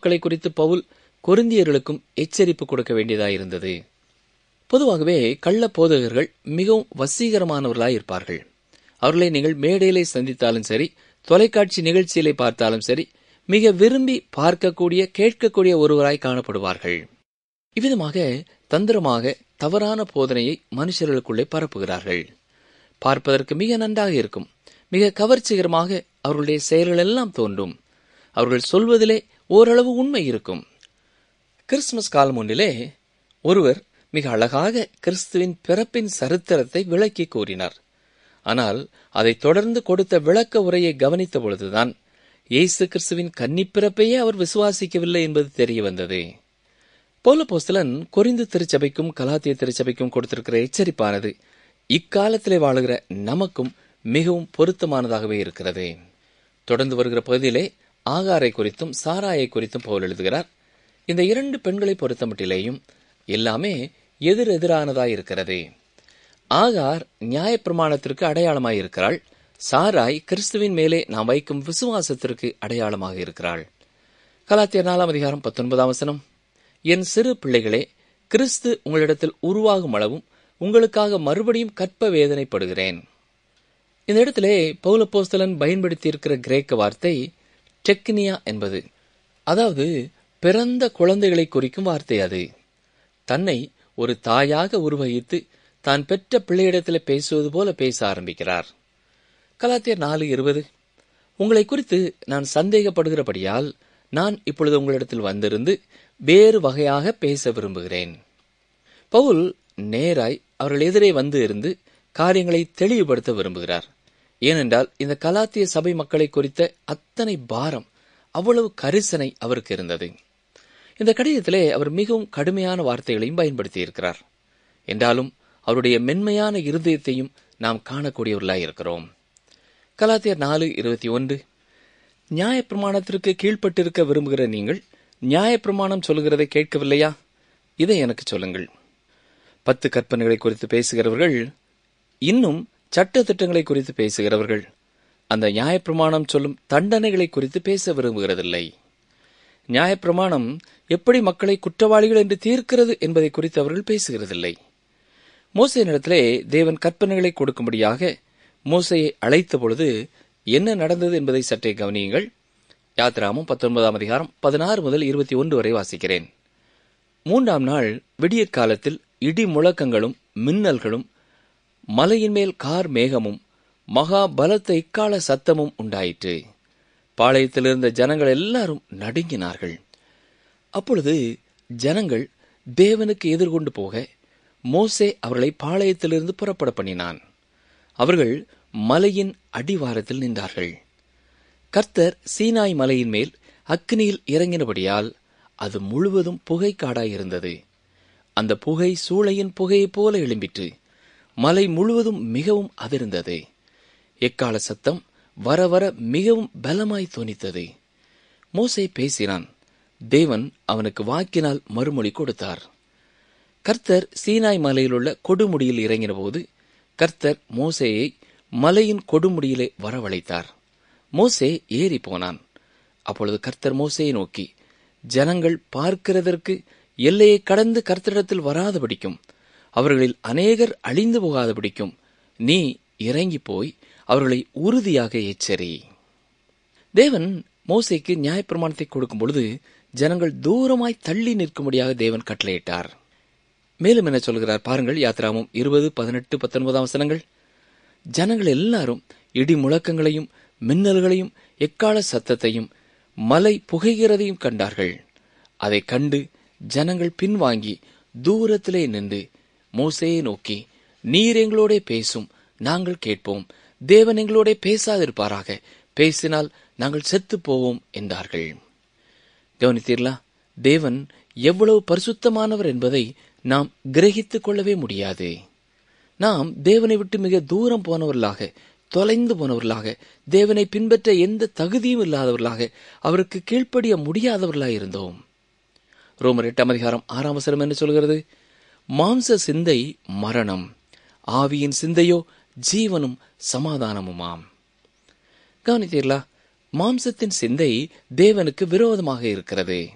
மக்களை குறித்து பவுல் கொரிந்தியர்களுக்கும் எச்சரிப்பு கொடுக்க வேண்டியதாயிருந்தது பொதுவாகவே கள்ள போதகர்கள் மிகவும் வசீகரமானவர்களாய் இருப்பார்கள் அவர்களை நீங்கள் மேடையிலே சந்தித்தாலும் சரி தொலைக்காட்சி நிகழ்ச்சியிலே பார்த்தாலும் சரி மிக விரும்பி பார்க்கக்கூடிய கேட்கக்கூடிய ஒருவராய் காணப்படுவார்கள் இவ்விதமாக தந்திரமாக தவறான போதனையை மனுஷர்களுக்குள்ளே பரப்புகிறார்கள் பார்ப்பதற்கு மிக நன்றாக இருக்கும் மிக கவர்ச்சிகரமாக அவர்களுடைய செயல்கள் எல்லாம் தோன்றும் அவர்கள் சொல்வதிலே ஓரளவு உண்மை இருக்கும் கிறிஸ்துமஸ் காலம் ஒன்றிலே ஒருவர் மிக அழகாக கிறிஸ்துவின் பிறப்பின் சரித்திரத்தை விளக்கி கூறினார் ஆனால் அதை தொடர்ந்து கொடுத்த விளக்க உரையை கவனித்த பொழுதுதான் இயேசு கிறிஸ்துவின் கன்னிப்பிறப்பையே அவர் விசுவாசிக்கவில்லை என்பது தெரிய வந்தது போலபோஸ்தலன் கொரிந்து திருச்சபைக்கும் கலாத்திய திருச்சபைக்கும் கொடுத்திருக்கிற எச்சரிப்பானது இக்காலத்திலே வாழுகிற நமக்கும் மிகவும் பொருத்தமானதாகவே இருக்கிறது தொடர்ந்து வருகிற பகுதியிலே ஆகாரை குறித்தும் சாராயை குறித்தும் பவுல் எழுதுகிறார் இந்த இரண்டு பெண்களை பொறுத்தமட்டிலேயும் எல்லாமே எதிர் எதிரானதாய் இருக்கிறது ஆகார் நியாயப்பிரமாணத்திற்கு அடையாளமாய் இருக்கிறாள் சாராய் கிறிஸ்துவின் மேலே நாம் வைக்கும் விசுவாசத்திற்கு அடையாளமாக இருக்கிறாள் கலாத்தியர் நாலாம் அதிகாரம் பத்தொன்பதாம் வசனம் என் சிறு பிள்ளைகளே கிறிஸ்து உங்களிடத்தில் உருவாகும் அளவும் உங்களுக்காக மறுபடியும் கற்ப வேதனைப்படுகிறேன் இந்த இடத்திலே பௌலப்போஸ்தலன் பயன்படுத்தியிருக்கிற கிரேக்க வார்த்தை டெக்னியா என்பது அதாவது பிறந்த குழந்தைகளை குறிக்கும் வார்த்தை அது தன்னை ஒரு தாயாக உருவகித்து தான் பெற்ற பிள்ளையிடத்தில் பேசுவது போல பேச ஆரம்பிக்கிறார் கலாத்தியர் நாலு இருபது உங்களை குறித்து நான் சந்தேகப்படுகிறபடியால் நான் இப்பொழுது உங்களிடத்தில் வந்திருந்து வேறு வகையாக பேச விரும்புகிறேன் பவுல் நேராய் அவர்கள் எதிரே வந்து இருந்து காரியங்களை தெளிவுபடுத்த விரும்புகிறார் ஏனென்றால் இந்த கலாத்திய சபை மக்களை குறித்த அத்தனை பாரம் அவ்வளவு கரிசனை அவருக்கு இருந்தது இந்த கடிதத்திலே அவர் மிகவும் கடுமையான வார்த்தைகளையும் பயன்படுத்தி இருக்கிறார் என்றாலும் அவருடைய மென்மையான இருதயத்தையும் நாம் காணக்கூடியவர்களாய் இருக்கிறோம் கலாத்தியர் நாலு இருபத்தி ஒன்று நியாயப்பிரமாணத்திற்கு கீழ்ப்பட்டிருக்க விரும்புகிற நீங்கள் நியாயப்பிரமாணம் சொல்கிறதை கேட்கவில்லையா இதை எனக்கு சொல்லுங்கள் பத்து கற்பனைகளை குறித்து பேசுகிறவர்கள் இன்னும் சட்ட திட்டங்களை குறித்து பேசுகிறவர்கள் அந்த நியாயப்பிரமாணம் சொல்லும் தண்டனைகளை குறித்து பேச விரும்புகிறதில்லை நியாயப்பிரமாணம் எப்படி மக்களை குற்றவாளிகள் என்று தீர்க்கிறது என்பதை குறித்து அவர்கள் பேசுகிறதில்லை மோசையினிடத்திலே தேவன் கற்பனைகளை கொடுக்கும்படியாக மோசையை அழைத்த பொழுது என்ன நடந்தது என்பதை சற்றே கவனியுங்கள் யாத்ராமும் பத்தொன்பதாம் அதிகாரம் பதினாறு முதல் இருபத்தி ஒன்று வரை வாசிக்கிறேன் மூன்றாம் நாள் விடியற் காலத்தில் இடி முழக்கங்களும் மின்னல்களும் மலையின் மேல் கார் மேகமும் மகா பலத்த இக்கால சத்தமும் உண்டாயிற்று பாளையத்தில் இருந்த ஜனங்கள் எல்லாரும் நடுங்கினார்கள் அப்பொழுது ஜனங்கள் தேவனுக்கு எதிர்கொண்டு போக மோசே அவர்களை பாளையத்திலிருந்து புறப்பட பண்ணினான் அவர்கள் மலையின் அடிவாரத்தில் நின்றார்கள் கர்த்தர் சீனாய் மலையின் மேல் அக்னியில் இறங்கினபடியால் அது முழுவதும் புகை காடாயிருந்தது அந்த புகை சூளையின் புகையைப் போல எழும்பிற்று மலை முழுவதும் மிகவும் அதிர்ந்தது எக்கால சத்தம் வர வர மிகவும் பலமாய் தோனித்தது மோசே பேசினான் தேவன் அவனுக்கு வாக்கினால் மறுமொழி கொடுத்தார் கர்த்தர் சீனாய் மலையிலுள்ள கொடுமுடியில் இறங்கினபோது கர்த்தர் மோசேயை மலையின் கொடுமுடியிலே வரவழைத்தார் மோசே ஏறி போனான் அப்பொழுது கர்த்தர் மோசையை நோக்கி ஜனங்கள் பார்க்கிறதற்கு எல்லையை கடந்து கர்த்தரிடத்தில் வராதபடிக்கும் அவர்களில் அநேகர் அழிந்து போகாதபடிக்கும் நீ இறங்கி போய் அவர்களை உறுதியாக எச்சரி தேவன் மோசைக்கு நியாயப்பிரமாணத்தை கொடுக்கும் பொழுது ஜனங்கள் தூரமாய் தள்ளி நிற்கும்படியாக தேவன் கட்டளையிட்டார் மேலும் என்ன சொல்கிறார் பாருங்கள் யாத்ராமும் இருபது பதினெட்டு பத்தொன்பதாம் வசனங்கள் ஜனங்கள் எல்லாரும் இடி முழக்கங்களையும் மின்னல்களையும் எக்கால சத்தத்தையும் மலை புகைகிறதையும் கண்டார்கள் அதை கண்டு ஜனங்கள் பின்வாங்கி தூரத்திலே நின்று மோசையை நோக்கி நீர் எங்களோட பேசும் நாங்கள் கேட்போம் தேவன் எங்களோட பேசாதிருப்பாராக பேசினால் நாங்கள் செத்து போவோம் என்றார்கள் கவனித்தீர்களா தேவன் எவ்வளவு பரிசுத்தமானவர் என்பதை நாம் கிரகித்துக் கொள்ளவே முடியாது நாம் தேவனை விட்டு மிக தூரம் போனவர்களாக தொலைந்து போனவர்களாக தேவனை பின்பற்ற எந்த தகுதியும் இல்லாதவர்களாக அவருக்கு கீழ்ப்படிய முடியாதவர்களாக இருந்தோம் ரோமர் எட்டாம் அதிகாரம் ஆறாம் வசனம் என்று சொல்கிறது மாம்ச சிந்தை மரணம் ஆவியின் சிந்தையோ ஜீவனும் சமாதானமுமாம் கவனித்தீர்களா மாம்சத்தின் சிந்தை தேவனுக்கு விரோதமாக இருக்கிறது